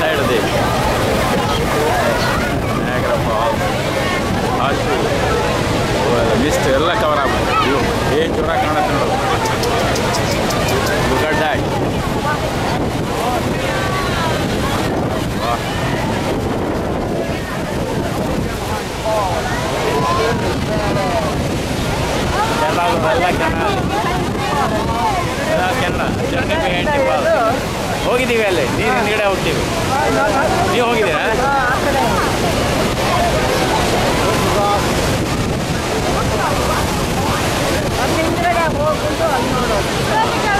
Side ಇದೆ Niagara Falls. ಅಷ್ಟು mist ಎಲ್ಲ ಕವರ್ ಆಗ್ಬೋದು ಇವು ಏನು ಜೋರ ಕಾಣುತ್ತೆ ನೋಡು Look at that. ವಾಹ್. ಕೆನಡಾ ಎಲ್ಲ ಕೆನಡಾ ಎಲ್ಲ ಕೆನಡಾ ಜರ್ನಿ ಹೆಂಡತಿ ಹೋಗಿದ್ದೀವಿ ಅಲ್ಲಿ ನೀರು ನೀಡೇ ಹೋಗ್ತೀವಿ ನೀವು ಹೋಗಿದ್ದೀರಾ ಅಲ್ಲಿ ಹಿಂದ್ಗಡೆ ಹೋಗ್ಬಿಟ್ಟು ಅಲ್ಲಿ ನೋಡೋದು